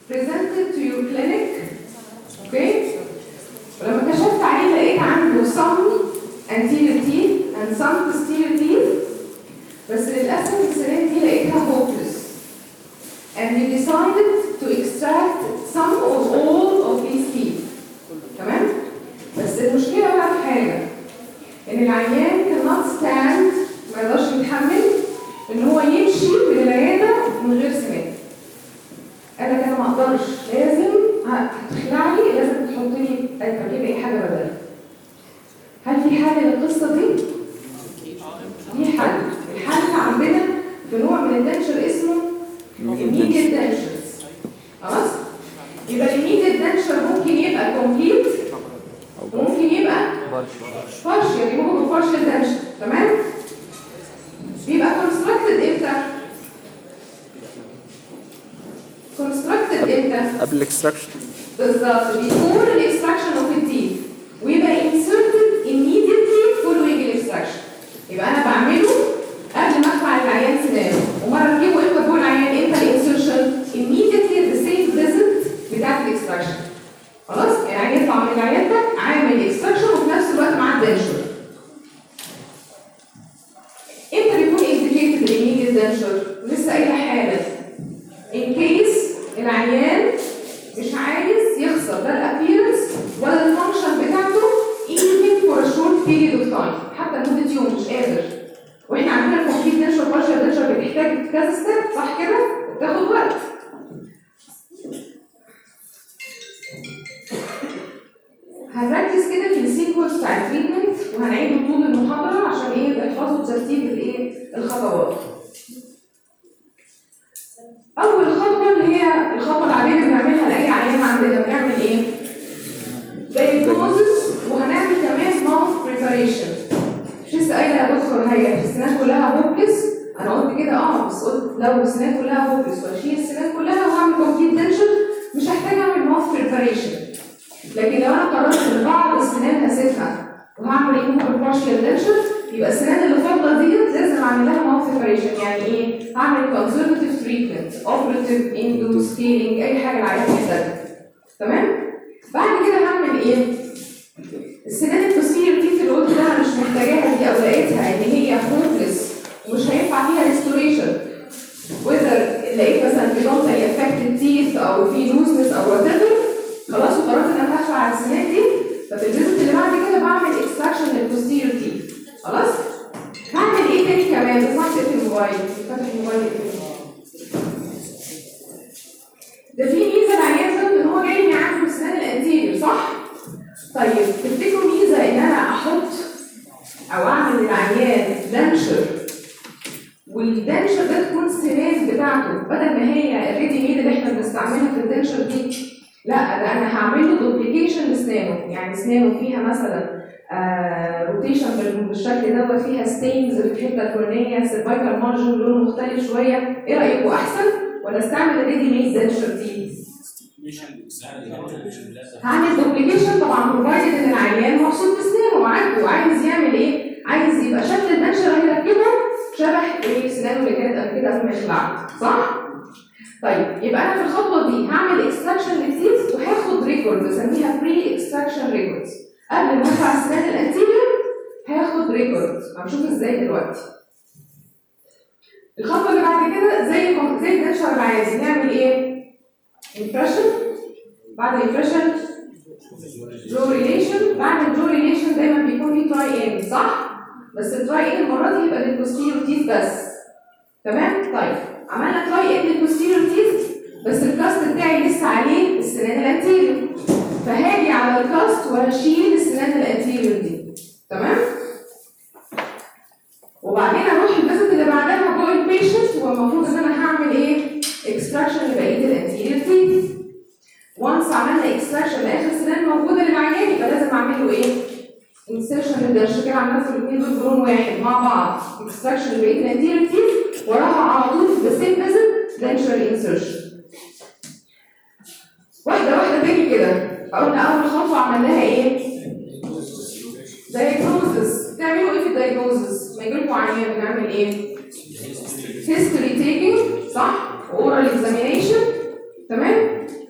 presented to your clinic اوكي ولما كشفت عليه لقيت عنده some anterior teeth and some posterior teeth بس للأسف السنان دي لقيتها hopeless and you decided to extract some or all of these teeth تمام؟ بس المشكلة بقى في حاجة إن العيان cannot stand ما يقدرش يتحمل إن هو يمشي من العيادة من غير سنان قال لك أنا ما أقدرش لازم هتخلع لي لازم تحط لي تجيب أي حاجة بدل هل في حل للقصة دي؟ في حل الحل عندنا في نوع من الدنشر اسمه immediate dentures خلاص؟ يبقى immediate denture ممكن يبقى complete وممكن يبقى partial يبقى partial denture تمام؟ بيبقى constructed امتى؟ constructed امتى؟ قبل الاكستراكشن بالظبط بيكون الاكستراكشن اوف التيث ويبقى inserted immediately following الاكستراكشن يبقى انا بعمله قبل ما ادفع العيان سنانه ومره نجيبه امتى فوق العيان امتى الانسرشن immediately at the same visit بتاعت الاكستراكشن خلاص العيان يطلع من العيادة عامل اكستراكشن وفي نفس الوقت معاه الدنشر امتى بيكون indicated immediate denture لسه قايله حالا in case العيان مش عايز يخسر لا الابيرنس ولا الفانكشن بتاعته even for a short period of time حتى لمده يوم مش قادر واحنا عندنا الكومبليت دنشر بارشل دنشر بتحتاج كذا ستيب صح كده؟ بتاخد وقت هنركز كده في السيكونس بتاع التريتمنت وهنعيده طول المحاضره عشان ايه تحفظوا ترتيب الايه الخطوات اول خطوه اللي هي الخطوه العاديه اللي بنعملها لاي عيان عندنا بنعمل ايه diagnosis وهنعمل كمان mouth preparation مش لسه قايله يا دكتور هي السنان كلها هوبلس انا قلت كده اه بس قلت لو السنان كلها هوبلس واشيل السنان كلها وهعمل كومبليت دنشر مش هحتاج اعمل mouth preparation لكن لو انا قررت ان بعض السنان هسيبها وهعمل ايه ممكن بارشل دنشر يبقى السنان اللي فاضله ديت لازم اعمل لها ماوث بريباريشن يعني ايه؟ هعمل كونسرفتيف تريتمنت اوبريتيف اندو سكيلينج اي حاجه العيان محتاجها تمام؟ بعد كده هعمل ايه؟ السنان البوستيريور تيث اللي قلت ده انا مش محتاجاها دي او لقيتها ان هي هوبلس ومش هينفع فيها ريستوريشن وذر لقيت مثلا بيدونتالي افكتد تيث او في لوزنس او وات خلاص وقررت ان انا هدفع على السنان دي ففي الفيزيت اللي بعد كده بعمل اكستراكشن للبوستيريور تيث خلاص هعمل ايه تاني كمان بس هعمل في الموبايل فاتح الموبايل اقفل. ده في ميزه العيان ده ان هو جاي لي عنده السنان الانتيريور صح طيب تفتكروا ميزه ان انا احط او اعمل للعيان دنشر والدنشر ده تكون السنان بتاعته بدل ما هي الريدي ميد اللي احنا بنستعملها في الدنشر دي لا ده انا هعمل له دوبليكيشن لاسنانه يعني اسنانه فيها مثلا روتيشن بالشكل دوت فيها ستينز في الحته الفلانيه سيرفايكال مارجن لونه مختلف شويه ايه رايكم احسن ولا استعمل الريدي ميد دنشر دي هعمل دوبليكيشن طبعا بروفايدد ان العيان مبسوط بسنانه وعاجبه وعايز يعمل ايه؟ عايز يبقى شكل الدنشر اللي هيركبها شبه ايه سنانه اللي كانت قبل كده قبل ما يخلعها صح؟ طيب يبقى انا في الخطوه دي هعمل اكستراكشن للتيث وهاخد ريكورد بسميها بري اكستراكشن ريكوردز قبل ما ادفع السنان الانتيريور هاخد ريكورد هنشوف ازاي دلوقتي الخطوه اللي بعد كده زي زي الدنشر العادي نعمل ايه؟ impression بعد الامبريشن جو ريليشن بعد الجو ريليشن دايما بيكون في تراي ان صح؟ بس التراي ان المره دي يبقى للبوستيريور تيث بس تمام؟ طيب عملنا تراي ان للبوستيريور تيث بس الكاست بتاعي لسه عليه السنان الانتيريور فهاجي على الكاست وهشيل السنان الانتيريور دي تمام؟ وبعدين اروح الفيزيت اللي بعدها جو البيشنت والمفروض ان انا هعمل ايه؟ اكستراكشن لبقيه الانتيريور تيث وانس عملنا اكستراكشن لاخر سنان موجوده للعيان يبقى لازم اعمل له ايه؟ انسيرشن للدرش كده عملنا في الاثنين دول بلون واحد مع بعض اكستراكشن لبقيه الانتيريور تيث وراها على طول في ذا سيم فيزيت دنشر انسيرشن واحده واحده تاني كده قلنا اول خطوه عملناها ايه؟ دايجنوزس بتعملوا ايه في الدايجنوزس؟ ما يجيلكوا عيان بنعمل ايه؟ هيستوري تيكينج صح؟ اورال اكزامينيشن تمام؟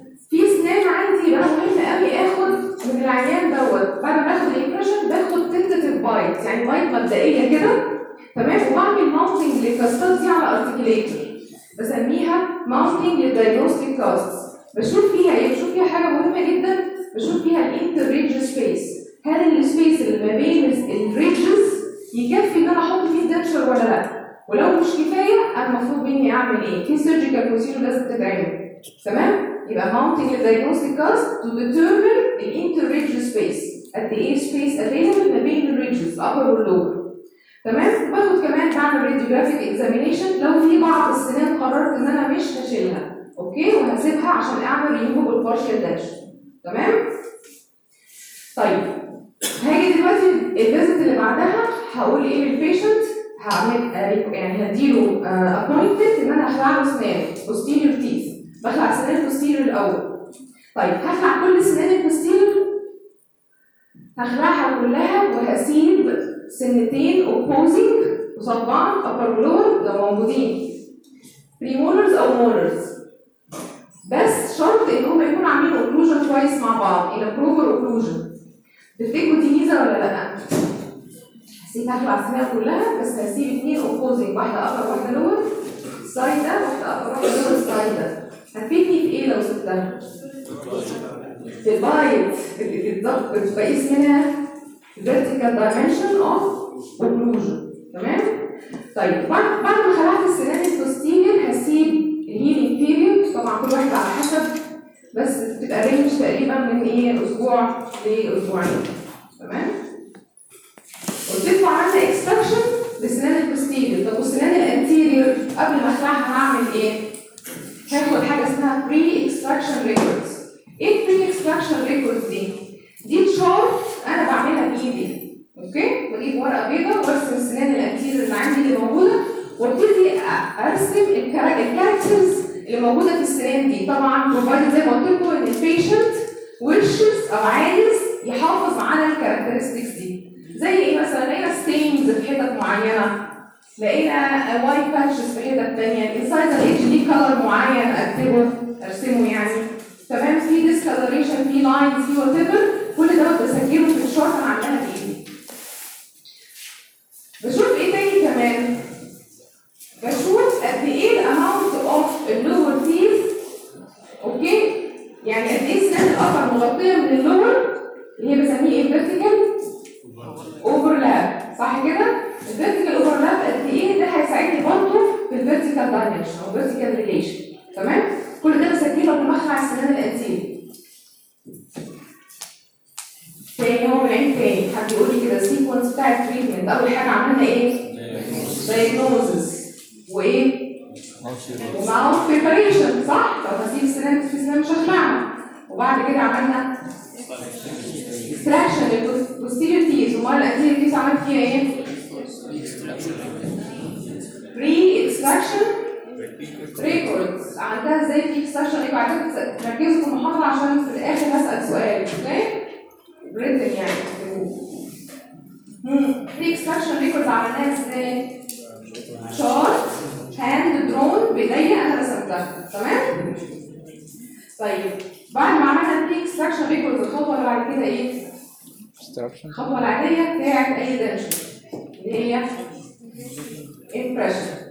ارتكيليتور بسميها ماونتنج للدايجنوستيك كاستس بشوف فيها ايه؟ بشوف فيها حاجه مهمه جدا بشوف فيها الانتر ريدج سبيس هل السبيس اللي ما بين الريدجز يكفي ان انا احط فيه دنشر ولا لا؟ ولو مش كفايه انا المفروض مني اعمل ايه؟ في سيرجيكال بروسيجر لازم تتعمل تمام؟ يبقى mounting the diagnostic cast to determine the inter-ridge space قد ايه space available ما بين الريدجز upper والlower تمام؟ باخد كمان بعمل radiographic examination لو في بعض السنان قررت ان انا مش هشيلها اوكي وهسيبها عشان اعمل removable partial dentures تمام؟ طيب هاجي دلوقتي الفيزيت اللي بعدها هقول ايه للبيشنت هعمل آه، يعني هديله ابوينتمنت ان انا هخلع له اسنان posterior teeth بخلع سنان البوستيريور الاول طيب هخلع كل سنان البوستيريور هخلعها كلها وهسيب سنتين اوبوزنج قصاد بعض upper ولور لو موجودين بريمولرز او مولرز بس شرط ان هم يكونوا عاملين اوكلوجن كويس مع بعض الى بروبر اوكلوجن تفتكروا دي ميزه ولا لا؟ هسيب هخلع السنان كلها بس هسيب اثنين اوبوزنج واحده upper واحده لور السايد ده واحده upper واحده لور السايد ده هتفيدني في ايه لو سبتها؟ في البايت بالضبط بتبقى اسمها vertical dimension of occlusion تمام؟ طيب بعد بعد ما خلعت السنان البوستيريور هسيب الهيلينج بيريود طبعا كل واحد على حسب بس بتبقى رينج تقريبا من ايه اسبوع لاسبوعين تمام؟ قلت لكم عملنا اكستراكشن لسنان البوستيريور طب والسنان الانتيريور قبل ما اخلعها هعمل ايه؟ هاخد حاجه اسمها بري اكستراكشن ريكوردز ايه البري اكستراكشن ريكوردز دي؟ دي تشارت انا بعملها بايدي اوكي بجيب ورقه بيضاء وارسم السنان الانتيريور اللي عندي اللي موجوده وابتدي أ- ارسم الكارا- الكاركترز اللي موجوده في السنان دي طبعا بروفايد زي ما قلت لكم ان البيشنت ويشز او عايز يحافظ على الكاركترستكس دي زي ايه مثلا لقينا ستينز في حتت معينه لقينا وايت باتشز في حتت تانية الانسايد الاتش دي كلر معين اكتبه ارسمه يعني تمام في ديسكلريشن في لاينز في وات ايفر كل ده بسجله في الشورت انا عاملاها بايدي بشوف ايه تاني كمان بشوف قد ايه الاماونت اوف اللور تيث اوكي يعني قد ايه السنان الابر مغطيه من اللور اللي هي بسميه ايه فيرتيكال اوفرلاب صح كده؟ الفيرتيكال اوفرلاب قد ايه ده هيساعدني برضه في الفيرتيكال دايمنشن او فيرتيكال ريليشن تمام؟ كل ده بسجله قبل ما اخلع السنان الانتيريور تاني هو من عين تاني حد يقول لي كده السيكونس بتاع التريتمنت اول حاجه عملنا ايه؟ دايجنوزز وايه؟ ومعاهم بريباريشن صح؟ طب هسيب السنان في سنان مش هخلعها وبعد كده عملنا اكستراكشن للبوستيريور تيز امال الانتيريور تيز عملت فيها ايه؟ بري اكستراكشن ريكوردز عملتها ازاي في اكستراكشن ريكورد بعد كده تركزوا في المحاضره عشان في الاخر هسال سؤال اوكي؟ ريتن يعني بري اكستراكشن ريكوردز عملناها ازاي؟ شارت هاند درون بايديا انا رسمتها تمام؟ طيب بعد ما عملنا البري اكستراكشن ريكوردز الخطوه اللي بعد كده ايه؟ extraction الخطوه العاديه بتاعت اي دنشن اللي هي impression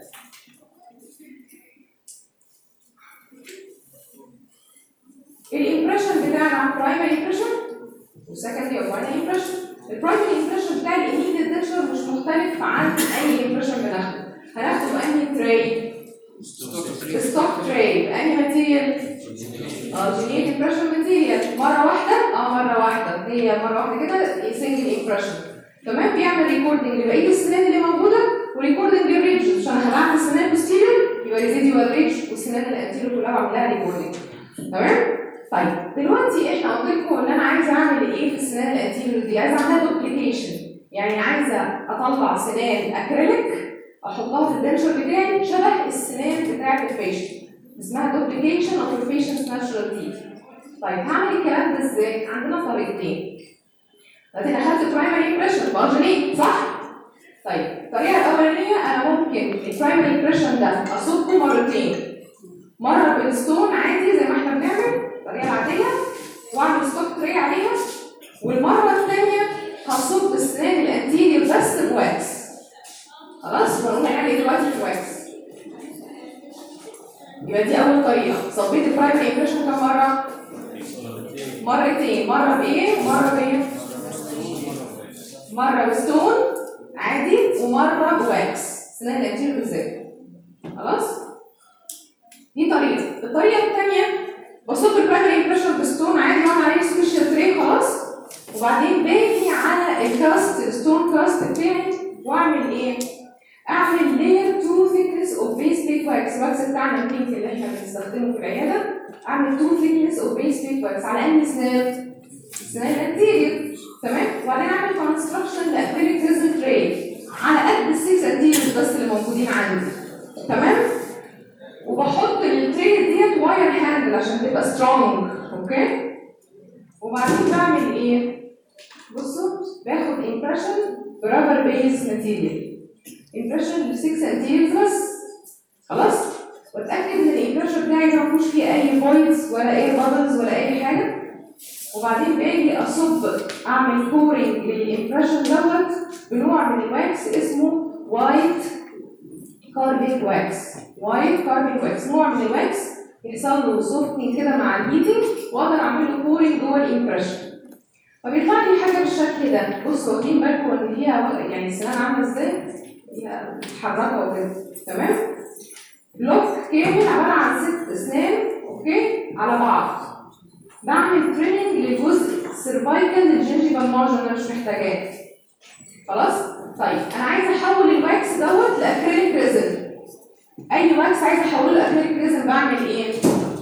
الامبريشن بتاعنا برايمري امبريشن وسكندري او فاينل امبريشن البرايمري امبريشن بتاع الايميديت دنشر مش مختلف عن اي امبريشن بناخده هناخده بانهي تراي ستوك تراي بانهي ماتيريال اه جينيت امبريشن ماتيريال مره واحده اه مره واحده هي مره واحده كده سنجل امبريشن تمام بيعمل ريكوردنج لبقيه السنان اللي موجوده وريكوردنج للريدج عشان انا خلعت السنان البوستيريور يبقى ريزيديوال ريدج والسنان الانتيريور كلها بعمل لها ريكوردنج تمام طيب دلوقتي احنا قلت لكم ان انا عايزه اعمل ايه في السنان الانتيريور دي عايزه اعملها دوبليكيشن يعني عايزه اطلع سنان اكريليك احطها في الدنشر بتاعي شبه السنان بتاعه البيشنت اسمها دوبليكيشن اوف البيشنت ناتشرال تيث طيب هعمل الكلام ده ازاي عندنا طريقتين دلوقتي انا اخدت برايمري امبريشن مارجنين صح طيب الطريقه الاولانيه انا ممكن البرايمري امبريشن ده اصبه مرتين مره بالستون عادي زي ما احنا بنعمل الطريقه العاديه واعمل ستوك تري عليها والمره الثانيه هصب السنان الانتيريور بس بواكس خلاص وهنقول هنعمل ايه دلوقتي في واكس اول طريقه صبيت البرايمري امبريشن كم مره مرتين مره بايه ومره بايه مره بستون عادي ومره بواكس سنان الانتيريور بالذات خلاص دي طريقه الطريقه الثانيه بصب البرايمري امبريشن بستون عادي واعمل عليه سبيشال تري خلاص وبعدين باجي على الكاست الستون كاست بتاعي واعمل ايه؟ اعمل layer 2 thickness of base plate wax wax بتاعنا البينك اللي احنا بنستخدمه في العياده اعمل 2 thickness of base plate wax على انهي سناب؟ سناب الانتيريور تمام؟ وبعدين اعمل كونستراكشن لاكريليك ريزن تري على قد السيكس انتيريورز بس اللي موجودين عندي تمام؟ وبحط التري ديت واير هاندل عشان تبقى سترونج اوكي؟ وبعدين بعمل ايه؟ بصوا باخد امبريشن برابر بيز ماتيريال امبريشن ل 6 انتيريورز بس خلاص واتاكد ان الامبريشن بتاعي ده ما فيهوش فيه اي فويدز ولا اي بابلز ولا اي حاجه وبعدين باجي اصب اعمل كورنج للامبريشن دوت بنوع من الواكس اسمه وايت كاربيك واكس وايت كاربيك واكس نوع من الواكس يحصل له سوفتنج كده مع الهيتنج واقدر اعمل له كورنج جوه الامبريشن فبيطلع لي حاجه بالشكل ده بصوا واخدين بالكم ان فيها يعني السنان عامله ازاي؟ فيها متحركه وكده تمام؟ بلوك كامل عباره عن ست اسنان اوكي على بعض بعمل تريننج لجزء سيرفايكال للجنجيفال مارجن انا مش محتاجاه خلاص؟ طيب انا عايزه احول الواكس دوت لاكريليك ريزن اي واكس عايزه احوله لاكريليك ريزن بعمل ايه؟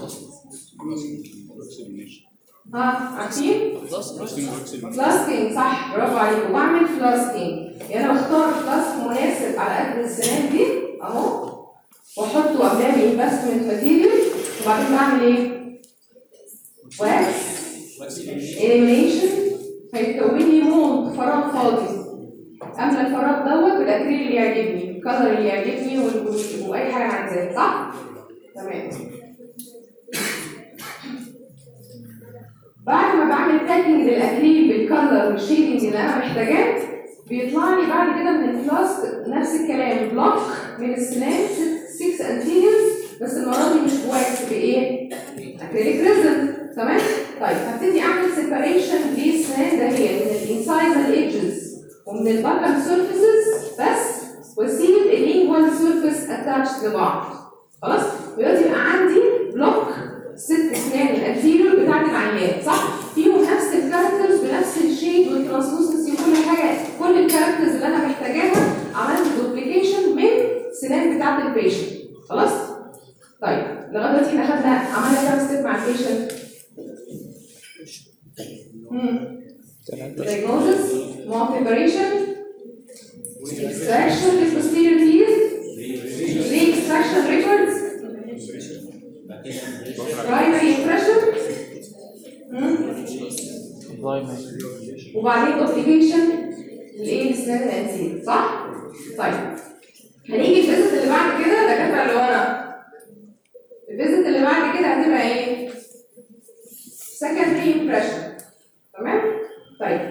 ها عارفين؟ فلاسكينج صح برافو عليكم بعمل فلاسكينج يعني انا بختار فلاسك مناسب على قد السنان دي اهو واحطه قدامي انفستمنت ماتيريال وبعدين بعمل ايه؟ واكس اليمينيشن هيتكون لي مولد فراغ فاضي املى الفراغ دوت بالاكريل اللي يعجبني الكلر اللي يعجبني وال- واي حاجه انا عايزاها صح؟ تمام بعد ما بعمل باكينج للاكريل بالكلر والشيدنج اللي انا محتاجاه بيطلع لي بعد كده من الفلاسك نفس الكلام بلوك من السنان 6 انتيريورز بس المره دي مش بواكس بايه؟ اكريليك ريزن تمام؟ طيب هبتدي اعمل سيباريشن للسنان دهيت من الانسايزال ايدجز ومن الباكم سيرفيسز بس واسيب اللينجوال سيرفيس اتاتشد لبعض خلاص؟ دلوقتي يبقى عندي بلوك ست اسنان الانتيريور بتاعت العيان صح؟ فيهم نفس الكاركترز بنفس الشيد والترانسلوسنسي وكل حاجه كل الكاركترز اللي انا محتاجاها عملت دوبليكيشن من السنان بتاعت البيشنت خلاص؟ طيب لغايه دلوقتي احنا خدنا عملنا كام ستيب مع البيشنت؟ diagnosis, more preparation, extraction with posterior teeth, re-extraction records, primary impression, مم. وبعدين دوبليكيشن لايه لسنان الانسيل صح؟ طيب هنيجي الفيزيت اللي بعد كده دكاتره اللي ورا الفيزيت اللي بعد كده هتبقى ايه؟ secondary impression تمام؟ طيب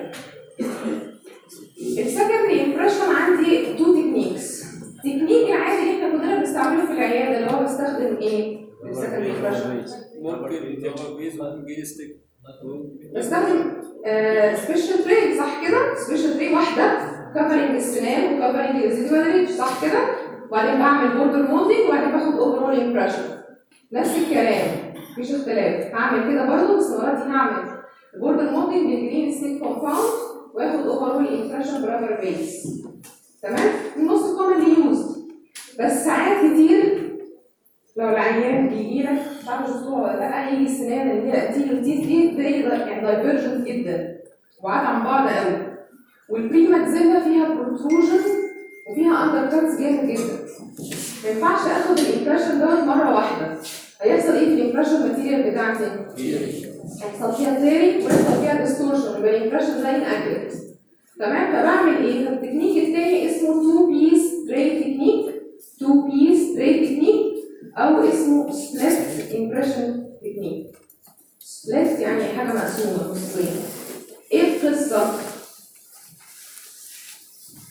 السكندري امبريشن عندي تو تكنيكس تكنيك العادي اللي احنا كلنا بنستعمله في العياده اللي هو بستخدم ايه؟ في السكندري امبريشن ممكن تبقى بيز وبعدين جيلي ستيك بستخدم سبيشال تري صح كده؟ سبيشال تري واحده كفرنج السنان وكفرنج الريزيدوال ريتش صح كده؟ وبعدين بعمل بوردر مولدنج وبعدين باخد اوفرول امبريشن نفس الكلام مفيش اختلاف هعمل كده برضه بس المره دي هعمل بوردر مولدنج بالجرين ستيك كومباوند واخد اوفرول امبريشن برابر بيس تمام؟ دي موست كومنلي يوزد بس ساعات كتير لو العيان بيجي لك مش عارف شفتوها ولا لا هيجي السنان اللي هي الانتيريور تيث دي زي يعني دايفرجنت جدا وبعاد عن بعض قوي والبريماكسيلا فيها بروتروجن وفيها اندر كاتس جامد جدا ما ينفعش اخد الامبريشن دوت مره واحده هيحصل ايه في الامبريشن ماتيريال بتاعتي؟ هيحصل فيها تيري ويحصل فيها ديستورشن يبقى الامبريشن زي الاكيوريت تمام فبعمل ايه؟ فالتكنيك التاني اسمه 2 بيس تري تكنيك 2 بيس تري تكنيك او اسمه سبليت امبريشن تكنيك سبليت يعني حاجه مقسومه نصين ايه القصه؟ هاجي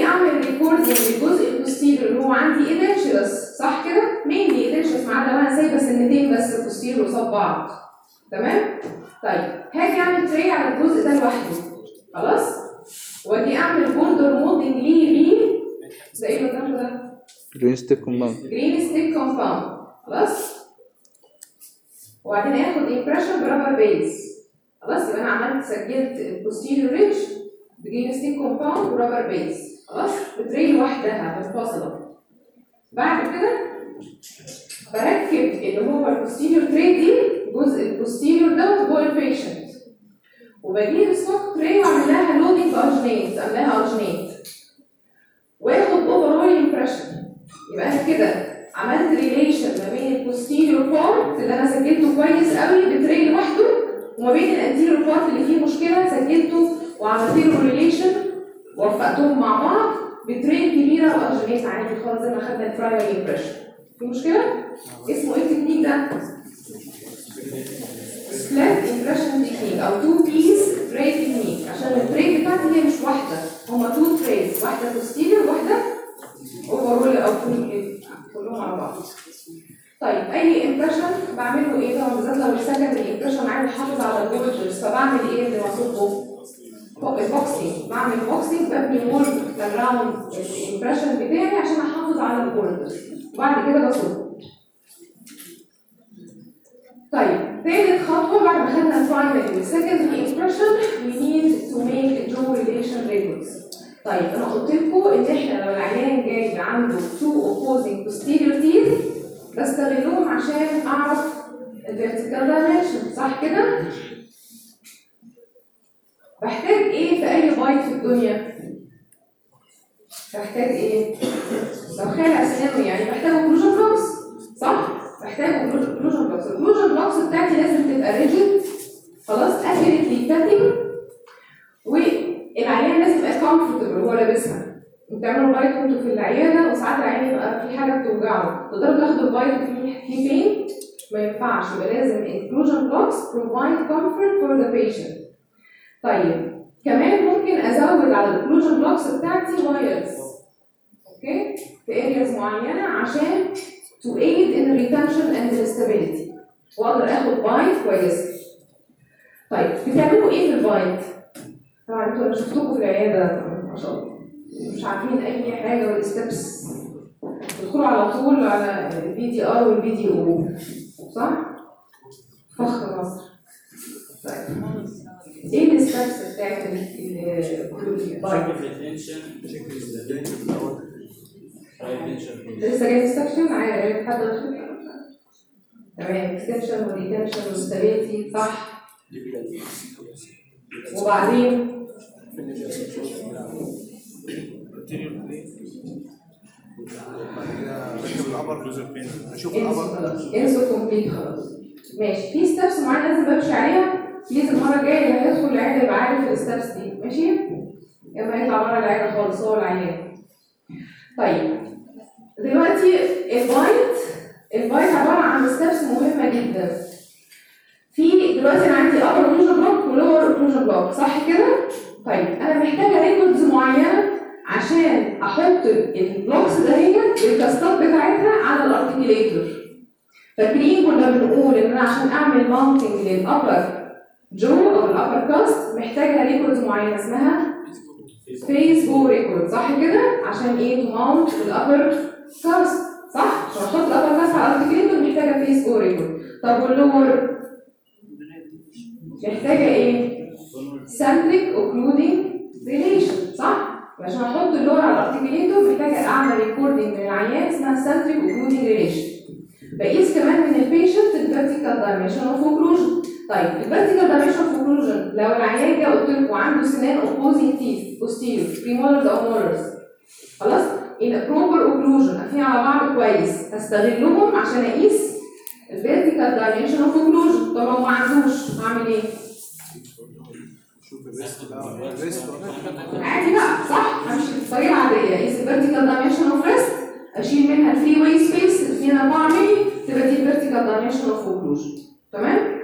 اعمل ريكوردنج للجزء البوستيريور اللي هو عندي ايدنشلس صح كده؟ مينلي ايدنشلس ما عدا وانا سايبه سنتين بس بوستيريور قصاد بعض تمام؟ طيب هاجي اعمل تري على الجزء ده لوحده خلاص؟ واجي اعمل بوردر مودنج ليه بيه ده ايه اللي قدامه ده؟ جرين ستيك كومباوند جرين ستيك كومباوند خلاص؟ وبعدين اخد امبريشن برابر بيز خلاص يبقى انا عملت سجلت البوستيريور ريتش بجرين ستيك كومباوند ورابر بيز خلاص بتري لوحدها منفصله بعد كده بركب اللي هو البوستيريور تري دي جزء البوستيريور ده جوه البيشنت وبجيب ستوك تري واعمل لها لودنج باجنيت اعمل لها اجنيت واخد اوفرول امبريشن يبقى انا كده عملت ريليشن ما بين البوستيريور بارت اللي انا سجلته كويس قوي بتري لوحده وما بين الانتيريور بارت اللي فيه مشكله سجلته وعملت له ريليشن وفقتهم مع بعض بتري كبيره واجنيت عادي خالص زي ما خدنا البرايمري امبريشن في مشكله؟ اسمه ايه التكنيك ده؟ سبلات امبريشن تكنيك او تو بيس تري تكنيك عشان التري بتاعتي هي مش واحده هما تو تريز واحده بوستيريور واحده اوفرول او فول كلهم على بعض طيب اي امبريشن بعمله ايه طبعا بالذات لو السكندري امبريشن عايز احافظ على البوردرز فبعمل ايه اللي مطلوبه؟ البوكسينج بعمل بوكسينج ببني وول اراوند الامبريشن بتاعي عشان احافظ على البوردرز وبعد كده بصب طيب ثالث خطوه بعد ما خدنا البرايمري والسكندري امبريشن we need to make jaw relation records طيب انا قلت لكم ان احنا لو العيان جاي عنده two opposing posterior teeth بستغلهم عشان اعرف الفيرتيكال دايمنشن صح كده؟ بحتاج ايه في اي بايت في الدنيا؟ بحتاج ايه؟ لو خالع اسنانه يعني بحتاج اوكلوجن بلوكس صح؟ بحتاج اوكلوجن بلوكس الاوكلوجن بلوكس بتاعتي لازم تبقى ريجيد خلاص اكيريتلي فاتنج والعيان لازم يبقى كومفورتبل وهو لابسها بتعملوا بايت وانتوا في العياده وساعات العيان يبقى في حاجه بتوجعه تقدروا تاخدوا البايت وفي في بين ما ينفعش يبقى لازم inclusion blocks provide comfort for the patient طيب كمان ممكن ازود على الاوكلوجن بلوكس بتاعتي وايرز اوكي في ارياز معينه عشان to aid in retention and stability واقدر اخد بايت كويسه طيب بتعملوا ايه في البايت؟ طبعا انتوا انا شفتكم في العياده ما شاء الله مش عارفين اي حاجه والستبس تدخلوا على طول على البي دي ار والبي دي او صح؟ فخر مصر طيب ايه الستبس بتاعت البايت؟ لسه جاي اكستنشن عارف حد غير تمام اكستنشن وريتنشن وستابيلتي صح وبعدين ركب الابر اشوف الابر انسوا كومبليت خلاص ماشي في ستبس معينه لازم بمشي عليها بليز المره الجايه اللي هيدخل العياده يبقى عارف الستبس دي ماشي اما يطلع بره العياده خالص هو العيان طيب دلوقتي البايت البايت عباره عن ستبس مهمه جدا في دلوقتي انا عندي ابر اوكلوجن بلوك ولور اوكلوجن بلوك صح كده؟ طيب انا محتاجه ريكوردز معينه عشان احط البلوكس دهيت بالكاستات بتاعتها على الارتكيليتور فاكرين كنا بنقول ان انا عشان اعمل ماونتنج للابر جو او الابر كاست محتاجه ريكوردز معينه اسمها فيس جو ريكورد صح كده؟ عشان ايه؟ تو ماونت الابر كاست صح؟ عشان احط الابر كاست على الارتكيليتور محتاجه فيس جو ريكورد طب واللور محتاجه ايه؟ سنتريك اوكلودنج ريليشن صح؟ عشان احط اللور على الارتكيليتور محتاجه اعمل ريكوردنج من العيان اسمها سنتريك اوكلودنج ريليشن بقيس كمان من البيشنت الفيرتيكال دايمنشن اوف اوكلوجن طيب الفيرتيكال دايمنشن اوف اوكلوجن لو العيان جه قلت لكم عنده سنان اوبوزنج تيث بوستيريور بريمولرز او مولرز خلاص ان بروبر اوكلوجن قافلين على بعض كويس هستغلهم عشان اقيس الفيرتيكال دايمنشن اوف اوكلوجن طب لو ما عندوش هعمل ايه؟ شوف الريست بقى الريست عادي بقى صح همشي بطريقه عاديه اقيس الفيرتيكال دايمنشن اوف ريست اشيل منها الفري واي سبيس 2 4 مللي تبقى دي الفيرتيكال دايمنشن اوف اوكلوجن تمام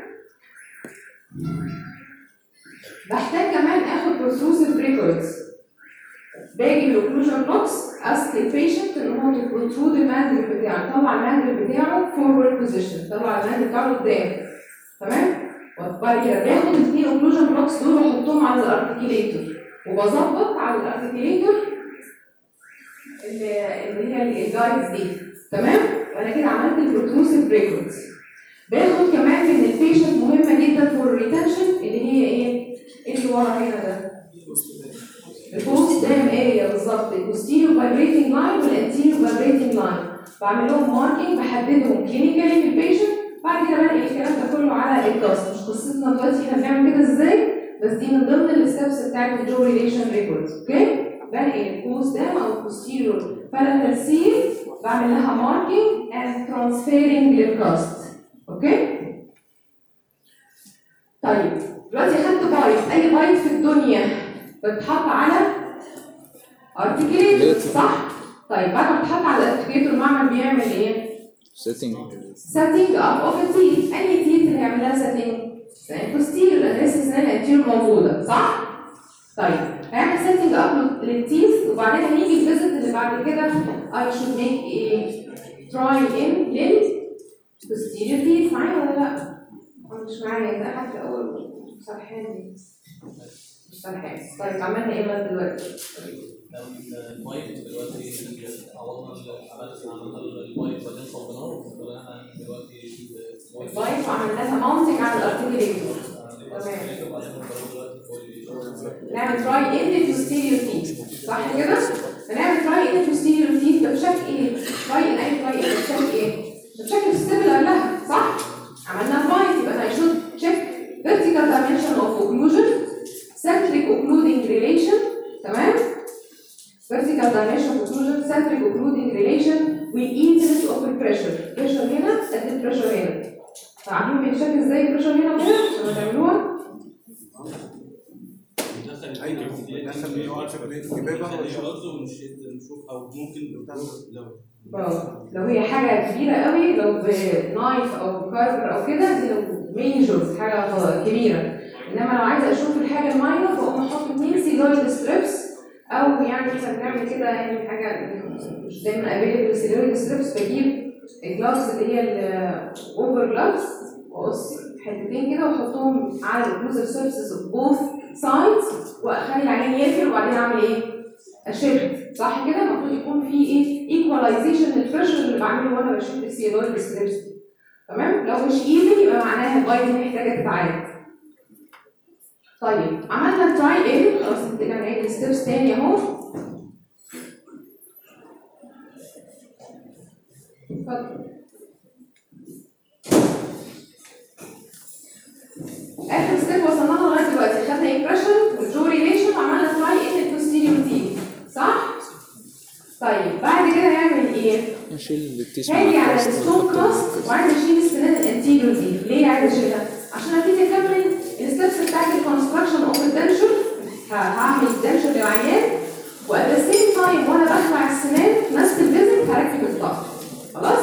بحتاج كمان اخد بروتروسيف ريكوردز باجي بالاوكلوجن بلوكس اسك البيشنت ان هو يبروترود الماندل بتاعه طلع الماندل بتاعه فورورد بوزيشن طلع الماندل بتاعه لقدام تمام وبعد كده باخد الاثنين اوكلوجن بلوكس دول واحطهم على الارتكيليتور وبظبط على الارتكيليتور اللي اللي هي الجايدز دي تمام وانا كده عملت البروتروسيف ريكوردز باخد كمان من البيشنت مهمه جدا فور الريتنشن اللي هي ايه؟ اللي ورا هنا ده البوست دام اريا بالظبط البوستيريو فايبريتنج لاين والانتيريو فايبريتنج لاين بعمل لهم ماركينج بحددهم كلينيكالي في البيشنت بعد كده بنقل الكلام ده كله على الكاست مش قصتنا دلوقتي احنا بنعمل كده ازاي بس دي من ضمن الستبس بتاعت الجو ريليشن ريكوردز اوكي بنقل البوست دام او البوستيريو فالانتال سيل بعمل لها ماركينج اند ترانسفيرنج للكاست اوكي طيب دلوقتي خدت بايت اي بايت في الدنيا بتتحط على ارتكليتور صح؟ طيب بعد ما بتتحط على الارتكليتور المعمل بيعمل ايه؟ setting setting up of a teeth انهي teeth اللي هيعمل لها setting؟ سنان posterior لان لسه سنان anterior موجوده صح؟ طيب هيعمل setting up للتيث وبعدين هيجي الفيزيت اللي بعد كده I should make a try in لل posterior teeth معايا ولا لا؟ أنا مش معايا ده حتى اول سرحان مش سرحان طيب عملنا ايه بقى دلوقتي؟ لو المايك دلوقتي عوضنا عملنا عملنا المايك وبعدين صوبناه ولا احنا دلوقتي البايب وعملناها ماونتنج على الارتكليتور نعمل تراي ان البوستيريور تيث صح كده؟ هنعمل تراي ان البوستيريور تيث ده بشكل ايه؟ تراي ان اي تراي ان بشكل ايه؟ بشكل الستيب اللي قبلها صح؟ عملنا بايت يبقى I should check vertical dimension of occlusion centric occluding relation تمام؟ vertical dimension of occlusion centric occluding relation والايزنس اوف البريشر بريشر هنا قد البريشر هنا فعارفين بيتشاف ازاي البريشر هنا وهنا عشان تعملوها اي دخل مين واقف في الكبابه برضه نشوف او ممكن لو اه لو هي حاجه كبيره قوي لو بنايف او بكارفر او كده دي لو ميجرز حاجه كبيره انما لو عايزه اشوف الحاجه الماينر فاقوم احط اتنين سيلويد ستريبس او يعني احنا بنعمل كده يعني حاجه مش دايما افيلبل سيلويد ستريبس بجيب الجلافز اللي هي الاوفر جلافز واقص حتتين كده واحطهم على الاوكلوزر سيرفيسز اوف بوث سايدز واخلي العين يقفل وبعدين اعمل ايه؟ اشد صح كده المفروض يكون في ايه؟ ايكواليزيشن للبريشر اللي بعمله وانا بشد السيلويد ستريبس تمام؟ لو مش ايفن يبقى معناها البايت دي محتاجه تتعالج طيب عملنا تراي ان خلاص ابتدينا نعيد الستبس تاني اهو اتفضل اخر ستيب وصلنا لها لغايه دلوقتي خدنا امبريشن والجو ريليشن وعملنا تراي ان البوستيريور تي صح؟ طيب بعد كده هنعمل ايه؟ نشيل التيس هاجي على الستون كراست وعايزه اشيل السنان الانتيريور دي ليه عايزه اشيلها؟ عشان ابتدي اكمل الستبس بتاعت الكونستراكشن اوف الدنشر هعمل دنشر للعيان وات ذا سيم تايم وانا بخلع السنان في نفس الفيزيت هركب الضغط خلاص؟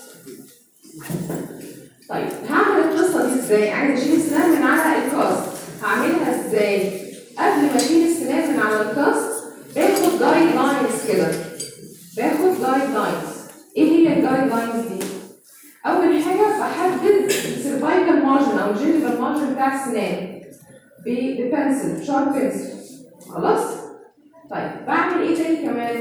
طيب هعمل القصه دي ازاي؟ عايزه اشيل السنان من على الكاست هعملها ازاي؟ قبل ما اشيل السنان من على الكاست باخد جايد لاينز كده باخد جايد لاينز ايه هي الجايد لاينز دي؟ اول حاجه بحدد السيرفايكال مارجن او الجينيفال مارجن بتاع السنان ب- ببنسل شارب بنسل خلاص طيب بعمل ايه تاني كمان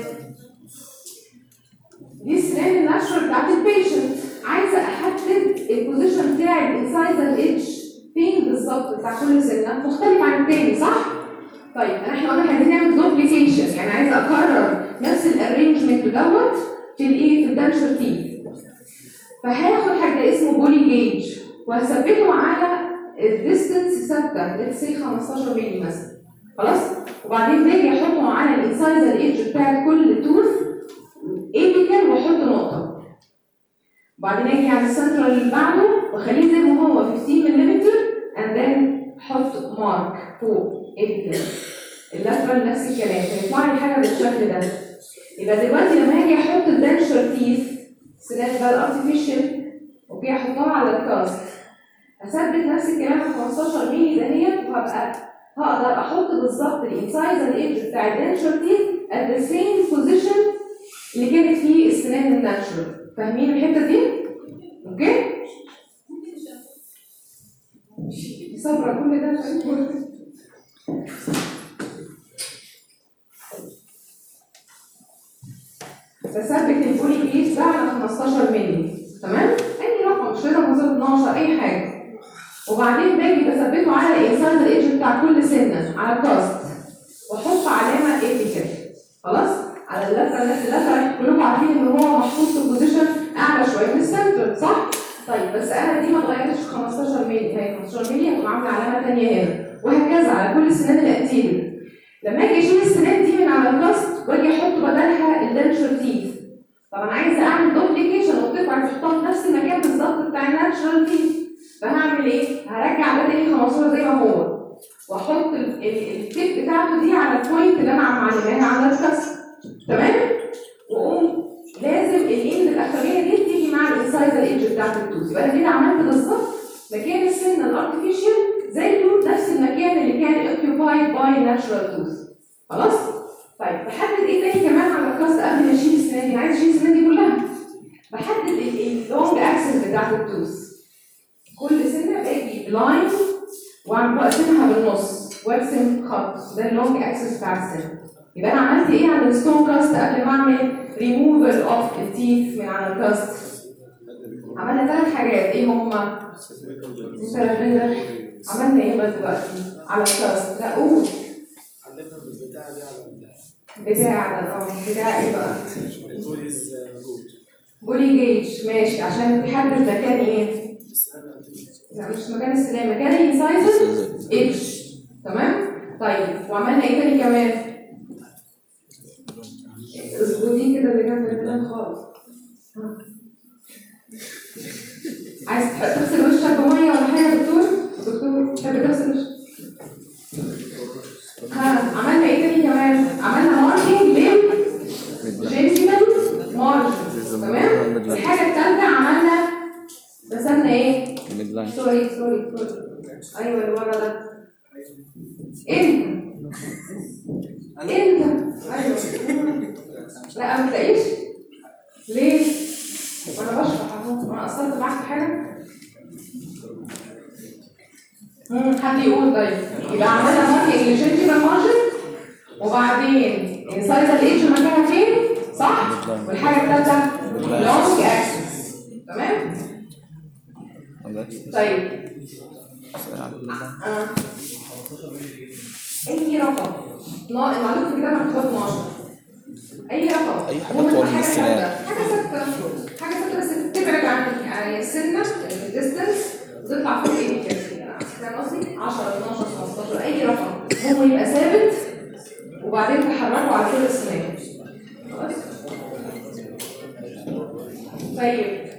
دي السنان الناتشورال بتاعت البيشنت عايزه احدد البوزيشن بتاع الانسايزر ايدج فين بالظبط بتاع كل سنه مختلف عن التاني صح طيب احنا قلنا عايزين نعمل دوبليكيشن يعني عايزه اكرر نفس الارينجمنت دوت في الايه في الدنشر تيث فهاخد حاجه اسمه بولي جيج وهثبته على الديستنس ثابته ليتس سي 15 مللي مثلا خلاص وبعدين باجي احطه على الانسايزر ايدج بتاع كل توث ايبيكال واحط نقطه وبعدين اجي على السنترال اللي بعده واخليه زي ما هو 15 ملم اند ذن احط مارك فوق ايبيكال اللاترال نفس الكلام فيطلع لي حاجه بالشكل ده يبقى دلوقتي لما اجي احط الدنشر تيث سنان بقى الارتفيشال اوكي احطها على الكاست اثبت نفس الكلام على 15 مللي دهيت وهبقى هقدر احط بالظبط الانسايزر ايدج بتاع الدنشر تيث at the same position اللي كانت فيه السنان الناتشورال فاهمين الحته دي؟ اوكي؟ صبرا كل ده عشان كل- بثبت البولي كيس ده على 15 مللي تمام؟ اي رقم مش لازم اوصل 12 اي حاجه وبعدين باجي بثبته على الانسان الايدج بتاع كل سنه على كاست واحط علامه اتيكال خلاص؟ على اللفه الناس اللفه كلكم عارفين ان هو محطوط في بوزيشن اعلى شويه من السنتر صح؟ طيب بس انا دي ما اتغيرتش 15 مللي هي 15 مللي هتقوم عامله علامه ثانيه هنا وهكذا على كل السنان الانتيريور لما اجي اشيل السنان دي من على الكاست واجي احط بدلها الدنشر تيث طب انا عايزه اعمل دوبليكيشن قلت لكم عايزه احطها في نفس المكان بالظبط بتاع الناتشرال تيث فهعمل ايه؟ هرجع ده تاني 15 زي ما هو واحط ال- ال- التيب بتاعته دي على البوينت اللي انا معلماها على الكاست تمام؟ واقوم لازم الاند الاخرانيه دي تيجي مع الانسايزر ايدج بتاعت التوث يبقى انا كده عملت بالظبط مكان السن الارتفيشال زيه نفس المكان اللي كان occupied باي ناتشرال توث خلاص؟ طيب بحدد ايه تاني كمان على الكاست قبل ما اشيل السنان دي عايز اشيل السنان دي كلها بحدد اللونج اكسس بتاعت التوث كل سنه باجي بلاين واعمل واقسمها بالنص وارسم خط ده اللونج اكسس بتاع السن يبقى انا عملت ايه على الستون كاست قبل ما اعمل ريموفال اوف التيث من على الكاست عملنا ثلاث حاجات ايه هما؟ ثلاث عملنا ايه بقى دلوقتي على الكاست لا قول علمنا بالبتاع دي على بتاع ده اه بتاع ايه بقى؟ البوليز جود بولي جيج ماشي عشان تحدد مكان ايه؟ لا مش مكان السلام مكان الانسايزر اتش تمام؟ طيب وعملنا ايه تاني كمان؟ اظبطيه كده اللي جنب البلان خالص ها. عايز تح- تغسل وشك بميه ولا حاجه يا دكتور؟ دكتور تحب تغسل وشك؟ ها عملنا ايه تاني كمان؟ عملنا ماركينج لل جينسيمال مارجن تمام؟ الحاجه الثالثه عملنا رسمنا ايه؟ ميد لاين سوري سوري سوري ايوه اللي ورا ده انت انت ايوه لا ما تلاقيش ليه؟ وانا بشرح اهو وانا قصرت معاك في حاجه؟ مم، حد يقول طيب يبقى عملنا ماركينج للجنجيفال مارجن وبعدين انسايد الايدج مكانها فين؟ صح؟ والحاجه الثالثه لونج اكسس تمام؟ طيب آه. اي رقم نا- المعلومه في الكتاب مكتوب 12 اي رقم أي حاجة هو طول من حاجة السنان. ثابتة. حاجه ثابته حاجه ثابته بس تبعد عن عن السنه الديستنس وتطلع فوق ايه كده فاهم قصدي 10 12 15 اي رقم هو يبقى ثابت وبعدين تحركه على كل السنان خلاص طيب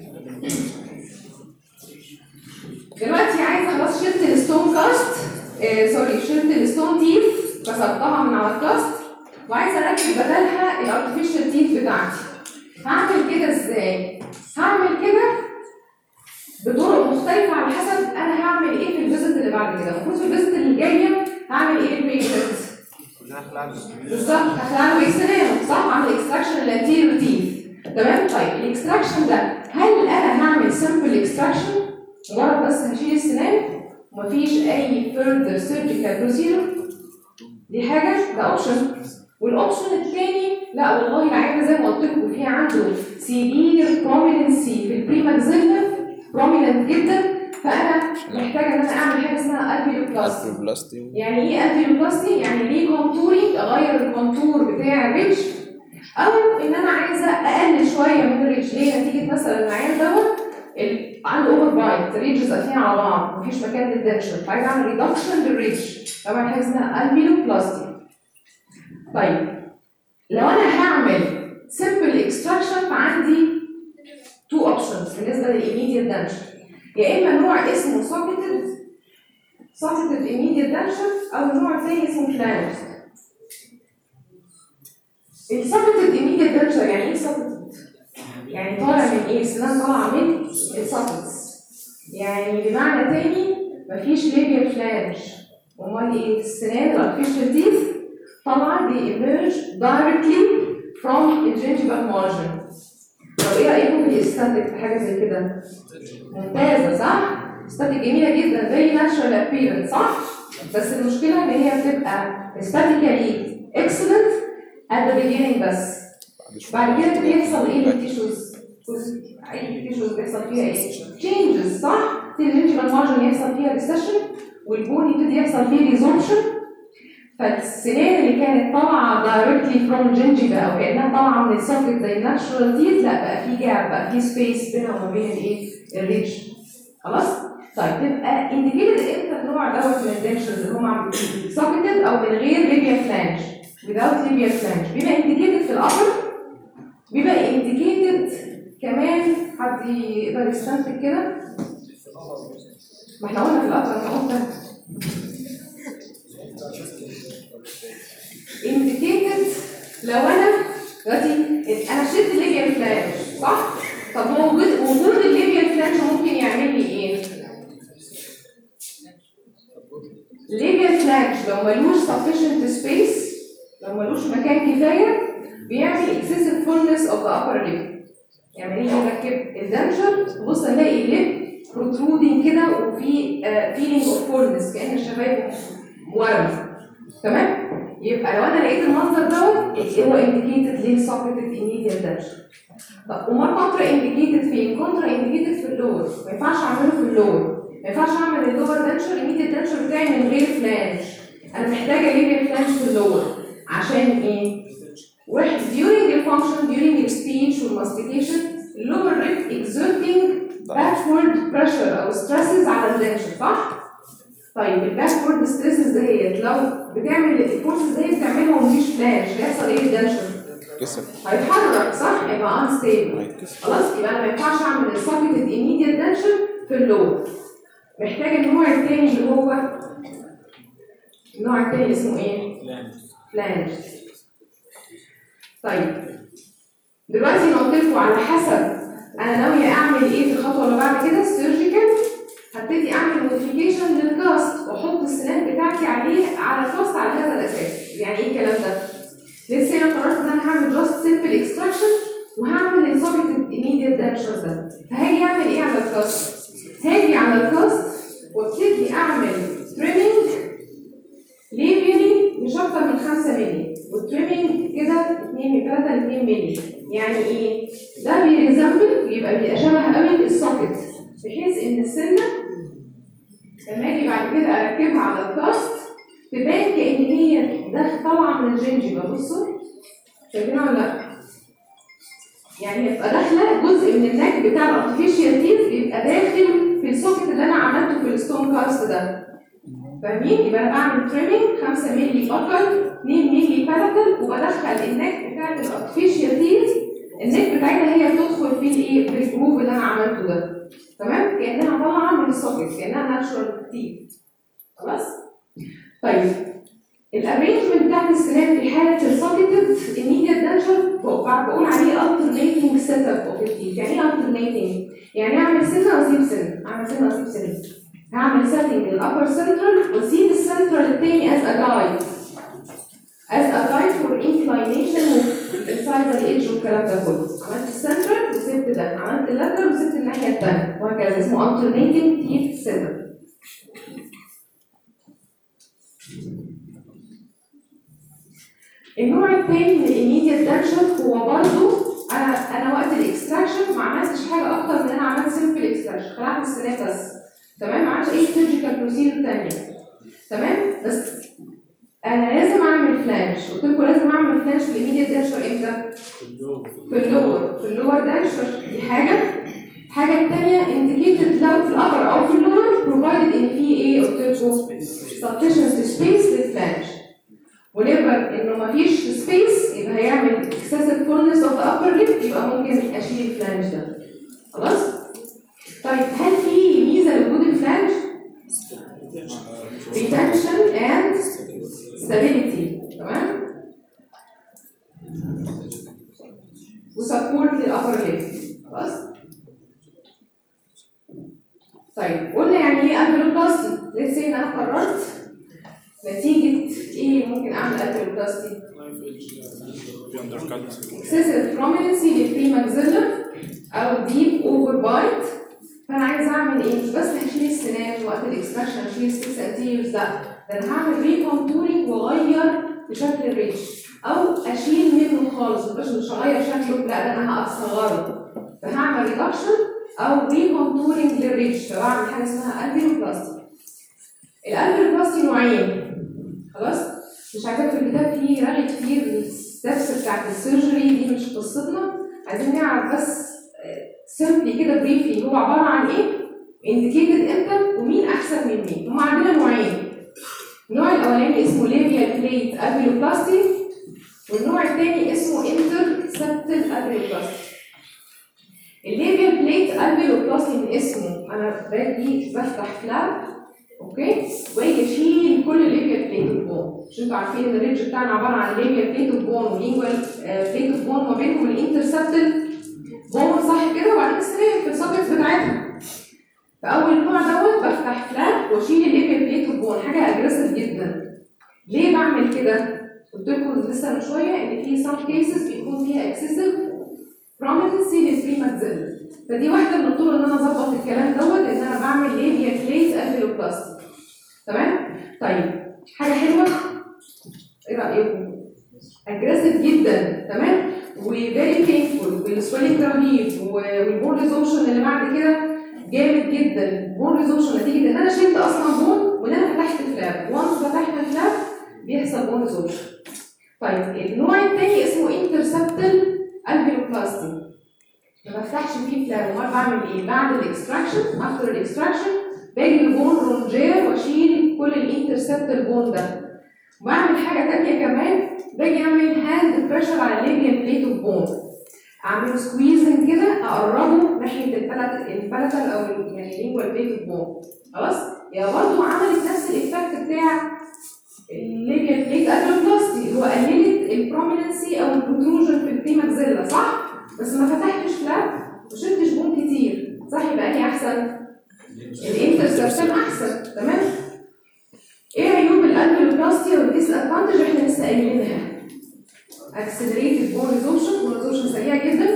دلوقتي عايزه خلاص شلت الستون كاست آه سوري شلت الستون تيث كسرتها من على الكاست وعايزه اركب بدلها الارتفيشال تيث بتاعتي هعمل كده ازاي؟ هعمل كده بطرق مختلفة على حسب أنا هعمل إيه في الفيزيت اللي بعد كده، المفروض في الفيزيت اللي جاية هعمل إيه للبيشنت؟ كلها خلعنا بالظبط هخلع له اكسنانه صح؟ عامل اكستراكشن للانتيريور تيث تمام؟ طيب الاكستراكشن ده هل أنا هعمل سمبل اكستراكشن مجرد بس هشيل السنان ومفيش أي further surgical procedure دي حاجة ده اوبشن والاوبشن الثاني لا والله العيادة زي ما قلت لكم في عنده سيفير بروميننسي في البريماكسيلا بروميننت جدا فانا محتاجه ان انا اعمل حاجه اسمها الفيلوبلاستي بلاستي يعني ايه الفيلوبلاستي؟ يعني ليه كونتورينج اغير الكونتور بتاع الريتش او ان انا عايزه اقلل شويه من الريتش ليه نتيجه مثلا العيان دوت ال- عنده اوفر بايت الريتشز قافلين على بعض مفيش مكان للدنشر فعايز اعمل ريدكشن للريتش طبعا حاجه اسمها الفيلوبلاستي طيب لو انا هعمل سمبل اكستراكشن فعندي تو اوبشنز بالنسبه للايميديت دنشر يا اما نوع اسمه سوكيتد سوكيتد ايميديت دنشر او نوع ثاني اسمه فلانج السوكيتد ايميديت دنشر يعني ايه سوكيتد؟ يعني طالع من ايه؟ السنان طالعه من السوكيتس يعني بمعنى تاني مفيش ليبيا فلانج امال ايه؟ السنان الارتفيشال تيث طالعه they emerge directly from the gingival margin طب ايه رايكم في الاستاتيك في حاجه زي كده؟ ممتازه صح؟ استاتيك جميله جدا زي ناتشرال ابيرنس صح؟ بس المشكله ان هي بتبقى استاتيكالي اكسلنت at the beginning بس بعد كده بيحصل ايه للتيشوز؟ اي تيشوز بيحصل فيها ايه؟ changes صح؟ الجنجيفال مارجن يحصل فيها ريسيشن والبون يبتدي يحصل فيه ريزوربشن فالسنان اللي كانت طالعه دايركتلي فروم الجنجيفا او كانها طالعه من السوكت زي الناتشرال تيث لا بقى في جاب بقى في سبيس بينها وما بين الايه؟ الريتش خلاص؟ طيب تبقى انديكيتد امتى النوع دوت من الدنشرز اللي هم سوكتد او من غير ليبيا فلانج without ليبيا فلانج بيبقى انديكيتد في الابر بيبقى انديكيتد كمان حد يقدر يستنتج كده ما احنا قلنا في الابر انا قلت انديكيتد لو انا دلوقتي انا شلت الليبيا فلانج صح؟ طب هو وجود وجود الليبيا فلانج ممكن يعمل لي ايه؟ الليبيا فلانج لو ملوش sufficient space لو ملوش مكان كفايه بيعمل excessive fullness of the upper lip يعني ايه يركب الدنشر تبص نلاقي الليب protruding كده وفي uh, feeling of fullness كأن الشفايف ورم تمام؟ يبقى لو انا لقيت المنظر دوت هو indicated ليه socketed immediate denture طب امال كونترا انديكيتد فين؟ كونترا انديكيتد في اللور ما ينفعش اعمله في اللور ما ينفعش اعمل اللور دنشر immediate دنشر بتاعي من غير فلانج انا محتاجه ليبيا فلانج في اللور عشان ايه؟ واحد during the function during the speech والmastication lower rib exerting backward pressure او stresses على الدنشر صح؟ طيب الباكورد ستريسز ديت لو بتعمل الفورسز ديت بتعملها ومفيش فلاش هيحصل ايه الدنشر؟ كسر هيتحرك صح؟ يبقى unstable هيتكسر خلاص يبقى انا ما ينفعش اعمل السوكيتد immediate دنشر في اللو محتاج النوع التاني اللي هو النوع التاني اسمه ايه؟ فلانج طيب دلوقتي انا قلت لكم على حسب انا ناويه اعمل ايه في الخطوه اللي بعد كده السيرجيكال هبتدي اعمل موديفيكيشن للكاست واحط السنان بتاعتي عليه على الكاست على هذا الاساس يعني ايه الكلام ده؟ لسه انا قررت ان انا هعمل جاست سيمبل اكستراكشن وهعمل السوكيتد ايميديت دانشر ده فهاجي اعمل ايه على الكاست؟ هاجي على الكاست وابتدي اعمل تريمنج ليبيالي مش اكتر من 5 مللي والتريمنج كده 2 من 3 ل 2 مللي يعني ايه؟ ده بيريزمبل يبقى بيبقى شبه قوي السوكت بحيث ان السنه لما اجي بعد كده اركبها على الكاست تبان كان هي ده طالعه من الجنجبه بصوا شايفينها ولا لا؟ يعني يبقى داخله جزء من النك بتاع الارتفيشال تيث بيبقى داخل في السوكت اللي انا عملته في الستون كاست ده فاهمين؟ يبقى انا بعمل تريمنج 5 مللي بكر 2 مللي باراتل وبدخل النك بتاعت الارتفيشال تيث النك بتاعتها هي بتدخل في الايه؟ في الجروب اللي انا عملته ده تمام؟ كانها طالعه من السوكت كانها ناتشورال تيث خلاص؟ طيب الارينجمنت بتاعت السنان في حاله السوكيتد immediate دانشر بقول عليه alternating setup اوف التيث يعني ايه alternating؟ يعني اعمل سنه واسيب سنه اعمل سنه واسيب سنه هعمل setting الابر سنترال واسيب السنترال التاني as a guide as a guide for inclination inside the edge والكلام ده كله عملت السنترال وسبت ده عملت اللاترال وسبت الناحيه التانيه وهكذا اسمه alternating teeth setup النوع الثاني من الاميديت دانشر هو برضه انا انا وقت الاكستراكشن ما عملتش حاجه اكتر من ان انا عملت سيمبل اكستراكشن خلعت السنان بس تمام ما عملتش اي سيرجيكال بروسيجر ثانيه تمام بس انا لازم اعمل فلاش قلت لكم لازم اعمل فلاش في الاميديت دانشر امتى؟ في اللور في اللور دانشر دي حاجه الحاجه الثانيه انديكيتد لو في الابر او في اللور بروفايدد ان في ايه قلت لكم sufficient سبيس للفلاش وليبر انه مفيش سبيس يبقى هيعمل excessive fullness of the upper lip يبقى ممكن اشيل الفلانج ده خلاص؟ طيب هل في ميزه لوجود الفلانج؟ retention and stability تمام؟ وسبورت للأبر ليب خلاص؟ طيب قلنا يعني ايه ابيلوبلاستي؟ لسه ان انا قررت نتيجة ايه ممكن اعمل الفيروبلاستي في اندركات excessive prominency للفري ماكسيلا او deep over bite فانا عايز اعمل ايه؟ مش بس هشيل السنان وقت الاكستراكشن هشيل السكس انتيريورز لا ده انا هعمل ريكونتورنج واغير في شكل الريش او اشيل منه خالص مش مش هغير شكله لا ده انا هصغره فهعمل ريدكشن او ريكونتورنج للريش فبعمل حاجه اسمها الفيروبلاستي الالفيروبلاستي نوعين خلاص مش عايزاك في الكتاب فيه رغي كتير الستبس بتاعت السيرجري دي مش قصتنا عايزين نعرف بس سيمبلي كده بريفلي هو عباره عن ايه انديكيتد امتى ومين احسن من مين هم عندنا نوعين النوع الاولاني اسمه ليبيال بليت ابيلوبلاستي والنوع الثاني اسمه انتر سبتل ابيلوبلاستي الليبيال بليت ابيلوبلاستي من اسمه انا باجي بفتح فلاب اوكي واجي اشيل كل الليبيال بليت اوف بون مش انتوا عارفين ان الريدج بتاعنا عباره عن ليبيال بليت اوف بون ولينجوال بليت اوف بون وما بينهم الانترسبتل بون صح كده وبعدين السنان في السبكس بتاعتها فاول نوع دوت بفتح فلاب واشيل الليبيال بليت اوف بون حاجه اجريسيف جدا ليه بعمل كده؟ قلت لكم لسه من شويه ان في سام كيسز بيكون فيها اكسسيف بروميننسي للفري ماكسيلا فدي واحده من الطرق ان انا اظبط الكلام دوت ان انا بعمل ليبيا بليت الفيلوبلاستي تمام؟ طيب حاجه حلوه ايه رايكم؟ اجريسيف جدا تمام؟ وفيري بينفول والسويلنج رهيب والبون ريزوشن اللي بعد كده جامد جدا بون ريزوشن نتيجه ان انا شلت اصلا بون وان انا فتحت فلاب وانس فتحنا فلاب بيحصل بون ريزوشن طيب النوع الثاني اسمه انترسبتل الفيلوبلاستي ما بفتحش فيه فلاب امال بعمل ايه؟ بعد الاكستراكشن افتر الاكستراكشن باجي البون رونجير واشيل كل الانترسبتل بون ده وبعمل حاجه ثانيه كمان باجي اعمل هاند بريشر على الليبيان بليت اوف بون اعمله سكويزنج كده اقربه ناحيه البلت البلتال او ال- يعني اللينجوال بليت اوف بون خلاص يا برضه عملت نفس الايفكت بتاع الليبيان بليت ادروبلاستي اللي هو قللت البروميننسي او البروتروجن في البري ماكسيلا صح؟ بس ما فتحتش فلاب وشلتش بون كتير صح يبقى انهي احسن؟ الانترسبشن احسن تمام؟ ايه عيوب الادروبلاستي والديس ادفانتج احنا لسه قايلينها accelerated bone resorption bone resorption سريع جدا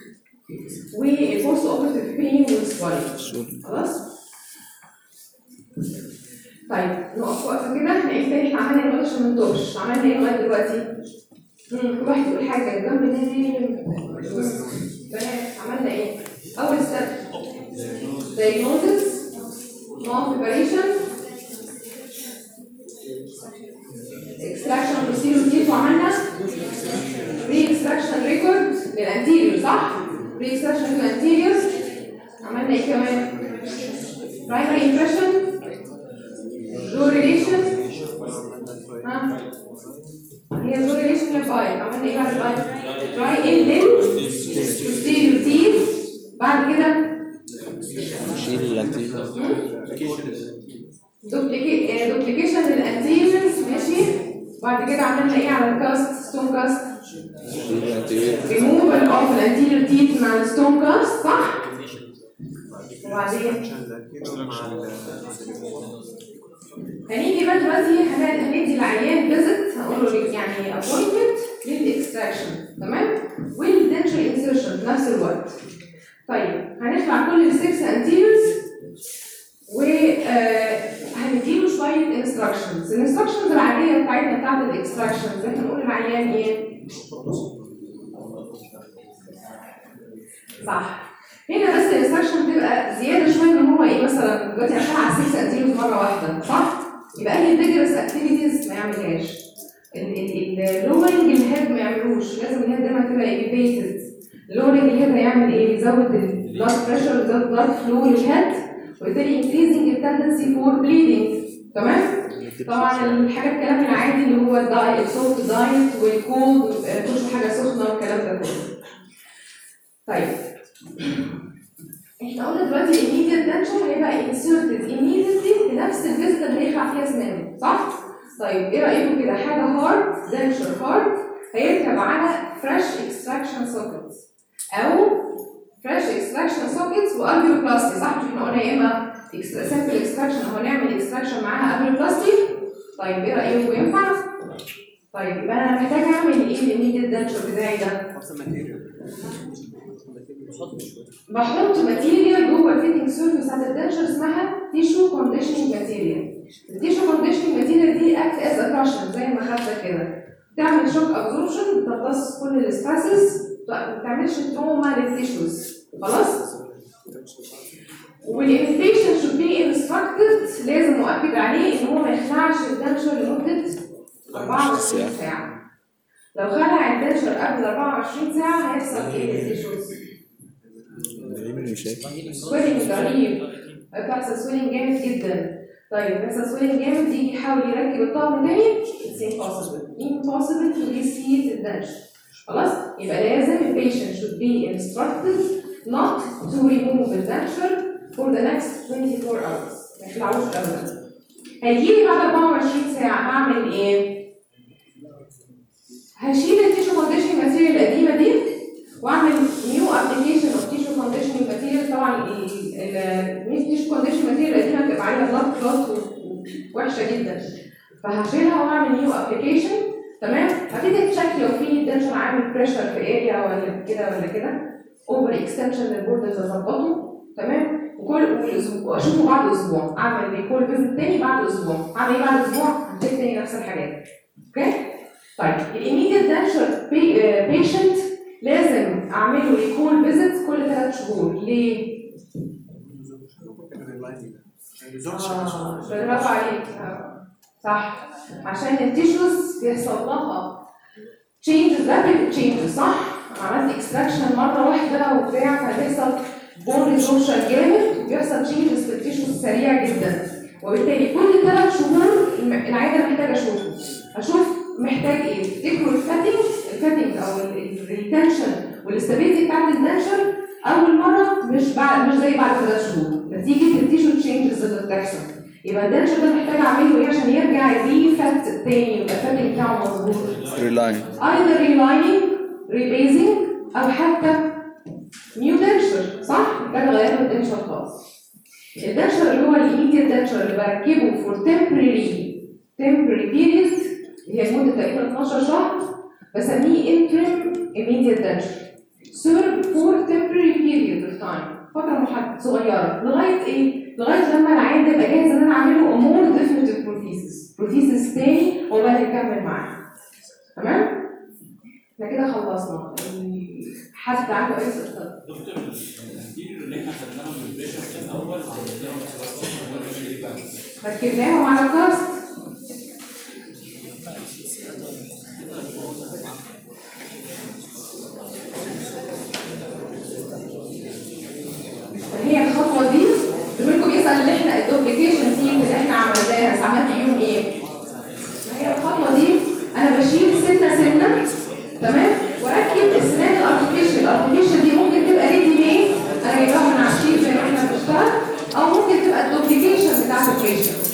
والفورس اوبرتيف بين والسوالي خلاص طيب نقف وقفه كده احنا ايه تاني احنا عملنا ايه دلوقتي عشان ما نتوهش عملنا ايه لغايه دلوقتي؟ مم، كل واحد يقول حاجه الجنب نايم بنات عملنا ايه؟ اول ستيب diagnosis small preparation extraction procedure كيف وعملنا ري اكستراكشن ريكورد للانتيريور صح؟ ري اكستراكشن للانتيريور عملنا ايه كمان؟ برايمري امبريشن لو ريليشن ها هي لو ريليشن للبايت عملنا ايه بعد البايت؟ تراي ان لين posterior teeth بعد كده شيل الانتيريور دوبليكي دوبليكيشن للانتيريورز ماشي بعد كده عملنا ايه على الكاست ستون كاست شيل الانتيريور ريموفال اوف الانتيريور تيث مع الستون كاست صح وبعدين هنيجي بقى دلوقتي هن- هندي العيان فيزيت هقول له يعني ابوينتمنت للاكستراكشن تمام والدنشال انسيرشن في نفس الوقت طيب هنخلع كل السكس انتيريورز وهنديله شويه انستراكشنز الانستراكشنز العاديه بتاعتنا بتاعت الاكستراكشنز احنا نقول للعيان ايه صح هنا بس الانستراكشن بتبقى زياده شويه ان هو ايه مثلا دلوقتي عشان على 6 انتيروز مره واحده صح؟ يبقى اي فيجرس اكتيفيتيز ما يعملهاش اللورنج الهيد ما يعملوش لازم الهيد دايما تبقى ايفيتد اللورنج الهيد هيعمل ايه؟ يزود البلاد بريشر يزود البلاد فلو للهيد وبالتالي increasing التندنسي فور بليدنج تمام؟ طبعا الحاجات الكلام العادي اللي هو الدايت السولت دايت والكولد تشرب حاجه سخنه والكلام ده كله طيب احنا قلنا دلوقتي immediate denture هيبقى inserted immediately في نفس الفيزيت اللي هيخلع فيها اسنانه صح؟ طيب ايه رايكم كده حاجه هارد denture هارد هيركب على fresh extraction sockets او fresh extraction sockets والفيوبلاستي صح؟ مش احنا قلنا يا اما simple extraction او هنعمل extraction معاها الفيوبلاستي طيب ايه رايكم ينفع؟ طيب يبقى انا محتاج اعمل ايه للميديا دانشر بتاعي ده؟ بحط ماتيريال جوه الفيتنج سيرفيس بتاعت الدانشر اسمها تيشو كونديشننج ماتيريال التيشو كونديشننج ماتيريال دي اكت از ا زي ما خدت كده تعمل شوك ابزوربشن تمتص كل الستريسز ما تعملش تروما للتيشوز خلاص والانفيشن should be instructed لازم نؤكد عليه ان هو ما يخلعش الدنشر لمده 24 ساعه لو خلع الدنشر قبل 24 ساعه هيحصل ايه للتيشوز؟ بيعمل مشاكل سويلنج رهيب بيحصل سويلنج جامد جدا طيب بيحصل سويلنج جامد يجي يحاول يركب الطقم تاني it's impossible impossible to reseat الدنش خلاص يبقى لازم البيشنت should be instructed not to remove the denture for the next 24 hours ما يخلعوش ابدا هيجيلي بعد 24 ساعه هعمل ايه؟ هشيل التيشو كونديشن ماتيريال القديمه دي واعمل نيو ابلكيشن اوف تيشو كونديشن ماتيريال طبعا التيشو كونديشن ماتيريال القديمه بتبقى عليها بلاد كلوت وحشه جدا فهشيلها واعمل نيو ابلكيشن تمام هبتدي تشيك لو في دنشن عامل بريشر في اريا ولا كده ولا كده اوفر اكستنشن للبوردرز اظبطه تمام وكل والاسبوع اشوفه بعد اسبوع اعمل ريكول فيزيت تاني بعد اسبوع اعمل ايه بعد اسبوع هتشيك تاني نفس الحاجات اوكي طيب الايميديت دانشر بيشنت لازم اعمله ريكول فيزيت كل ثلاث شهور ليه؟ آه، برافو عليك آه، صح عشان التيشوز بيحصل لها changes rapid changes صح؟ عملت اكستراكشن مره واحده وبتاع فبيحصل بون ريزورشن جامد وبيحصل changes في التيشوز سريع جدا وبالتالي كل ثلاث شهور الم- العيادة محتاج اشوفه اشوف محتاج ايه تفتكروا الفاتنج الفاتنج او الريتنشن والاستابيليتي بتاعت الدنشر اول مره مش بعد مش زي بعد ثلاث شهور نتيجه التيشو تشينجز اللي بتحصل يبقى الدنشر ده محتاج اعمله ايه عشان يرجع يفت تاني يبقى الفاتنج بتاعه مظبوط ريلاين either relining rebasing او حتى نيو دنشر صح؟ محتاج اغير الدنشر خالص الدنشر اللي هو الايميديت دنشر اللي بركبه for temporary temporary period هي لمده تقريبا 12 شهر بسميه interim immediate denture serve for temporary period of time فتره محدده صغيره لغايه ايه؟ لغايه لما العيان ده يبقى جاهز ان انا اعمله a more definitive prosthesis prosthesis تاني وبعد نكمل معاه تمام؟ احنا كده خلصنا حد عنده اي سؤال دكتور الكتير اللي احنا خدناهم من البيشنت الاول وعملناهم سباق ركبناهم على كاست هي الخطوه دي منكم يسال اللي احنا الدوبليكيشن تيم اللي احنا عملناها عملت فيهم ايه؟ ما هي الخطوه دي انا بشيل سنه سنه تمام واركب السنان الارتفيشال الارتفيشال دي ممكن تبقى ريدي ميد انا جايباها من على الشيت زي ما احنا بنشتغل او ممكن تبقى الدوبليكيشن بتاعت البيشنت